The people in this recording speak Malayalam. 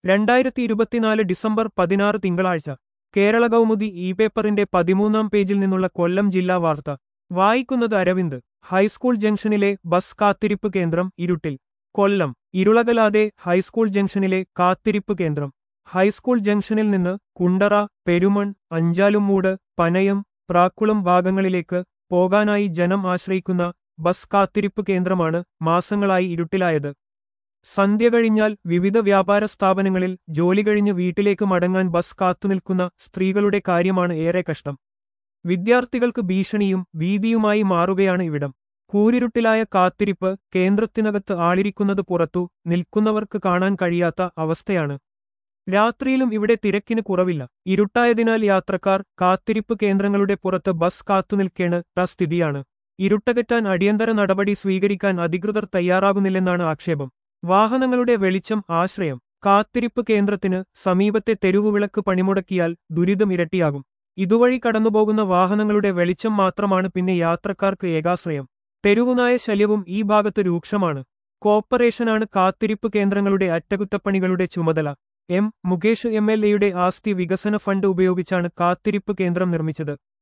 രണ്ടായിരത്തി ഇരുപത്തിനാല് ഡിസംബർ പതിനാറ് തിങ്കളാഴ്ച കേരള കൗമുദി ഇ പേപ്പറിന്റെ പതിമൂന്നാം പേജിൽ നിന്നുള്ള കൊല്ലം ജില്ലാ വാർത്ത വായിക്കുന്നത് അരവിന്ദ് ഹൈസ്കൂൾ ജംഗ്ഷനിലെ ബസ് കാത്തിരിപ്പ് കേന്ദ്രം ഇരുട്ടിൽ കൊല്ലം ഇരുളകലാതെ ഹൈസ്കൂൾ ജംഗ്ഷനിലെ കാത്തിരിപ്പ് കേന്ദ്രം ഹൈസ്കൂൾ ജംഗ്ഷനിൽ നിന്ന് കുണ്ടറ പെരുമൺ അഞ്ചാലുമൂട് പനയം പ്രാക്കുളം ഭാഗങ്ങളിലേക്ക് പോകാനായി ജനം ആശ്രയിക്കുന്ന ബസ് കാത്തിരിപ്പ് കേന്ദ്രമാണ് മാസങ്ങളായി ഇരുട്ടിലായത് സന്ധ്യ കഴിഞ്ഞാൽ വിവിധ വ്യാപാര സ്ഥാപനങ്ങളിൽ ജോലി കഴിഞ്ഞ് വീട്ടിലേക്ക് മടങ്ങാൻ ബസ് കാത്തുനിൽക്കുന്ന സ്ത്രീകളുടെ കാര്യമാണ് ഏറെ കഷ്ടം വിദ്യാർത്ഥികൾക്ക് ഭീഷണിയും ഭീതിയുമായി മാറുകയാണ് ഇവിടം കൂരിരുട്ടിലായ കാത്തിരിപ്പ് കേന്ദ്രത്തിനകത്ത് ആളിരിക്കുന്നത് പുറത്തു നിൽക്കുന്നവർക്ക് കാണാൻ കഴിയാത്ത അവസ്ഥയാണ് രാത്രിയിലും ഇവിടെ തിരക്കിന് കുറവില്ല ഇരുട്ടായതിനാൽ യാത്രക്കാർ കാത്തിരിപ്പ് കേന്ദ്രങ്ങളുടെ പുറത്ത് ബസ് കാത്തുനിൽക്കേണ്ട സ്ഥിതിയാണ് ഇരുട്ടകറ്റാൻ അടിയന്തര നടപടി സ്വീകരിക്കാൻ അധികൃതർ തയ്യാറാകുന്നില്ലെന്നാണ് ആക്ഷേപം വാഹനങ്ങളുടെ വെളിച്ചം ആശ്രയം കാത്തിരിപ്പ് കേന്ദ്രത്തിന് സമീപത്തെ തെരുവുവിളക്ക് പണിമുടക്കിയാൽ ദുരിതം ഇരട്ടിയാകും ഇതുവഴി കടന്നുപോകുന്ന വാഹനങ്ങളുടെ വെളിച്ചം മാത്രമാണ് പിന്നെ യാത്രക്കാർക്ക് ഏകാശ്രയം തെരുവുനായ ശല്യവും ഈ ഭാഗത്ത് രൂക്ഷമാണ് കോർപ്പറേഷനാണ് കാത്തിരിപ്പ് കേന്ദ്രങ്ങളുടെ അറ്റകുറ്റപ്പണികളുടെ ചുമതല എം മുകേഷ് എം എൽ എയുടെ ആസ്തി വികസന ഫണ്ട് ഉപയോഗിച്ചാണ് കാത്തിരിപ്പ് കേന്ദ്രം നിർമ്മിച്ചത്